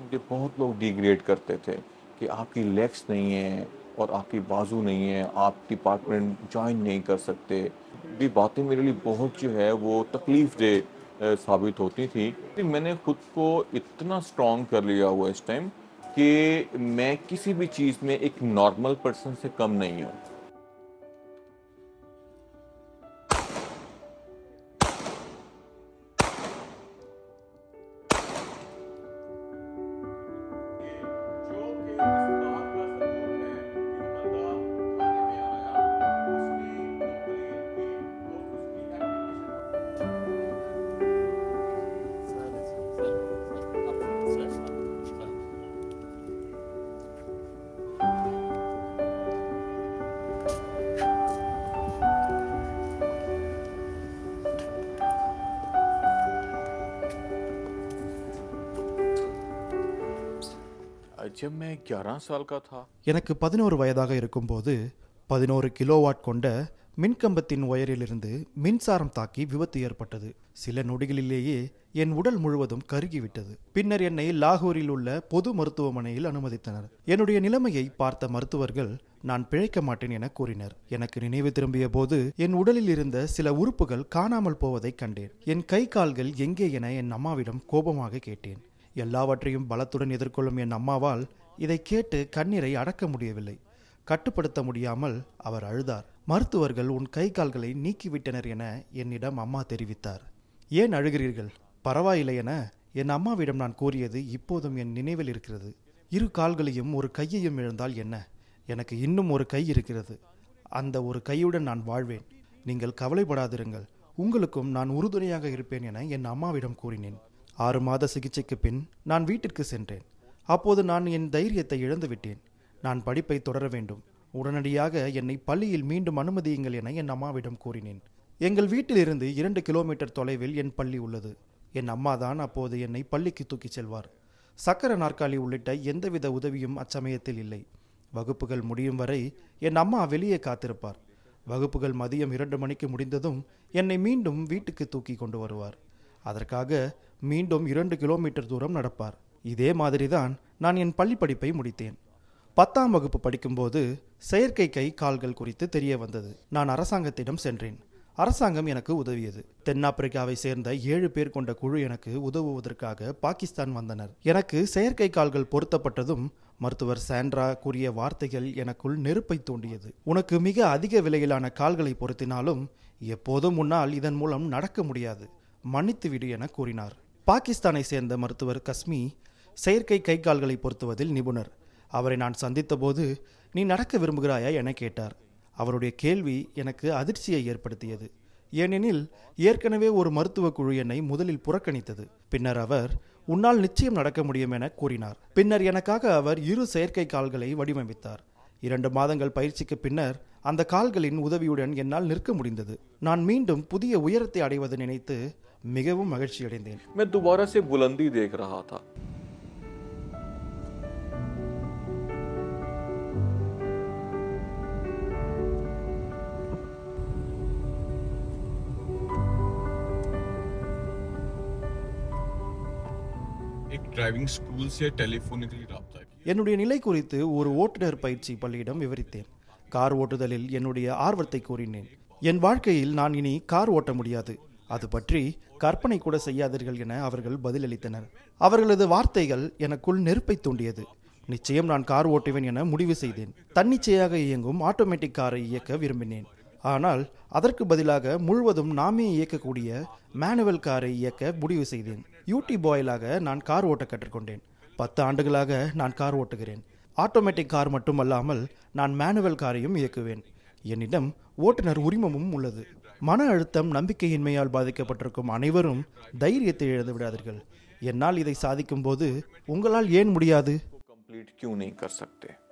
मुझे बहुत लोग डिग्रेड करते थे कि आपकी लेग्स नहीं है और आपकी बाजू नहीं है आप डिपार्टमेंट ज्वाइन नहीं कर सकते ये बातें मेरे लिए बहुत जो है वो तकलीफ दे अ, साबित होती थी लेकिन मैंने खुद को इतना स्ट्रॉन्ग कर लिया हुआ इस टाइम कि मैं किसी भी चीज़ में एक नॉर्मल पर्सन से कम नहीं हूँ जब मैं 11 साल का था எனக்கு பதினோரு வயதாக இருக்கும்போது பதினோரு கிலோவாட் கொண்ட மின்கம்பத்தின் ஒயரிலிருந்து மின்சாரம் தாக்கி விபத்து ஏற்பட்டது சில நொடிகளிலேயே என் உடல் முழுவதும் கருகிவிட்டது பின்னர் என்னை லாகூரில் உள்ள பொது மருத்துவமனையில் அனுமதித்தனர் என்னுடைய நிலைமையை பார்த்த மருத்துவர்கள் நான் பிழைக்க மாட்டேன் என கூறினர் எனக்கு நினைவு திரும்பிய போது என் உடலில் இருந்த சில உறுப்புகள் காணாமல் போவதை கண்டேன் என் கை கால்கள் எங்கே என என் அம்மாவிடம் கோபமாக கேட்டேன் எல்லாவற்றையும் பலத்துடன் எதிர்கொள்ளும் என் அம்மாவால் இதை கேட்டு கண்ணீரை அடக்க முடியவில்லை கட்டுப்படுத்த முடியாமல் அவர் அழுதார் மருத்துவர்கள் உன் கை கால்களை நீக்கிவிட்டனர் என என்னிடம் அம்மா தெரிவித்தார் ஏன் அழுகிறீர்கள் பரவாயில்லை என என் அம்மாவிடம் நான் கூறியது இப்போதும் என் நினைவில் இருக்கிறது இரு கால்களையும் ஒரு கையையும் இழந்தால் என்ன எனக்கு இன்னும் ஒரு கை இருக்கிறது அந்த ஒரு கையுடன் நான் வாழ்வேன் நீங்கள் கவலைப்படாதிருங்கள் உங்களுக்கும் நான் உறுதுணையாக இருப்பேன் என என் அம்மாவிடம் கூறினேன் ஆறு மாத சிகிச்சைக்கு பின் நான் வீட்டிற்கு சென்றேன் அப்போது நான் என் தைரியத்தை இழந்து விட்டேன் நான் படிப்பை தொடர வேண்டும் உடனடியாக என்னை பள்ளியில் மீண்டும் அனுமதியுங்கள் என என் அம்மாவிடம் கூறினேன் எங்கள் வீட்டிலிருந்து இரண்டு கிலோமீட்டர் தொலைவில் என் பள்ளி உள்ளது என் அம்மா தான் அப்போது என்னை பள்ளிக்கு தூக்கிச் செல்வார் சக்கர நாற்காலி உள்ளிட்ட எந்தவித உதவியும் அச்சமயத்தில் இல்லை வகுப்புகள் முடியும் வரை என் அம்மா வெளியே காத்திருப்பார் வகுப்புகள் மதியம் இரண்டு மணிக்கு முடிந்ததும் என்னை மீண்டும் வீட்டுக்கு தூக்கி கொண்டு வருவார் அதற்காக மீண்டும் இரண்டு கிலோமீட்டர் தூரம் நடப்பார் இதே மாதிரிதான் நான் என் பள்ளி படிப்பை முடித்தேன் பத்தாம் வகுப்பு படிக்கும்போது செயற்கை கை கால்கள் குறித்து தெரிய வந்தது நான் அரசாங்கத்திடம் சென்றேன் அரசாங்கம் எனக்கு உதவியது தென்னாப்பிரிக்காவை சேர்ந்த ஏழு பேர் கொண்ட குழு எனக்கு உதவுவதற்காக பாகிஸ்தான் வந்தனர் எனக்கு செயற்கை கால்கள் பொருத்தப்பட்டதும் மருத்துவர் சாண்ட்ரா கூறிய வார்த்தைகள் எனக்குள் நெருப்பை தூண்டியது உனக்கு மிக அதிக விலையிலான கால்களை பொருத்தினாலும் எப்போதும் முன்னால் இதன் மூலம் நடக்க முடியாது மன்னித்து விடு என கூறினார் பாகிஸ்தானை சேர்ந்த மருத்துவர் கஸ்மி செயற்கை கை கால்களை பொருத்துவதில் நிபுணர் அவரை நான் சந்தித்தபோது நீ நடக்க விரும்புகிறாயா என கேட்டார் அவருடைய கேள்வி எனக்கு அதிர்ச்சியை ஏற்படுத்தியது ஏனெனில் ஏற்கனவே ஒரு மருத்துவ குழு என்னை முதலில் புறக்கணித்தது பின்னர் அவர் உன்னால் நிச்சயம் நடக்க முடியும் என கூறினார் பின்னர் எனக்காக அவர் இரு செயற்கை கால்களை வடிவமைத்தார் இரண்டு மாதங்கள் பயிற்சிக்கு பின்னர் அந்த கால்களின் உதவியுடன் என்னால் நிற்க முடிந்தது நான் மீண்டும் புதிய உயரத்தை அடைவதை நினைத்து மிகவும் மகிழ்ச்சியடைந்தேன் मैं दोबारा से बुलंदी देख रहा था एक ड्राइविंग स्कूल से टेलीफोनिकली रब्ता किया என்னுடைய நிலை குறித்து ஒரு ஓட்டுநர் பயிற்சி பள்ளியிடம் விவரித்தேன் கார் ஓட்டுதலில் என்னுடைய ஆர்வத்தை கூறினேன் என் வாழ்க்கையில் நான் இனி கார் ஓட்ட முடியாது அது பற்றி கற்பனை கூட செய்யாதீர்கள் என அவர்கள் பதிலளித்தனர் அவர்களது வார்த்தைகள் எனக்குள் நெருப்பை தூண்டியது நிச்சயம் நான் கார் ஓட்டுவேன் என முடிவு செய்தேன் தன்னிச்சையாக இயங்கும் ஆட்டோமேட்டிக் காரை இயக்க விரும்பினேன் ஆனால் அதற்கு பதிலாக முழுவதும் நாமே இயக்கக்கூடிய மேனுவல் காரை இயக்க முடிவு செய்தேன் யூடி பாயிலாக நான் கார் ஓட்ட கற்றுக்கொண்டேன் பத்து ஆண்டுகளாக நான் கார் ஓட்டுகிறேன் ஆட்டோமேட்டிக் கார் மட்டுமல்லாமல் நான் மேனுவல் காரையும் இயக்குவேன் என்னிடம் ஓட்டுநர் உரிமமும் உள்ளது மன அழுத்தம் நம்பிக்கையின்மையால் பாதிக்கப்பட்டிருக்கும் அனைவரும் தைரியத்தை இழந்து விடாதீர்கள் என்னால் இதை சாதிக்கும் போது உங்களால் ஏன் முடியாது कंप्लीट क्यों नहीं कर सकते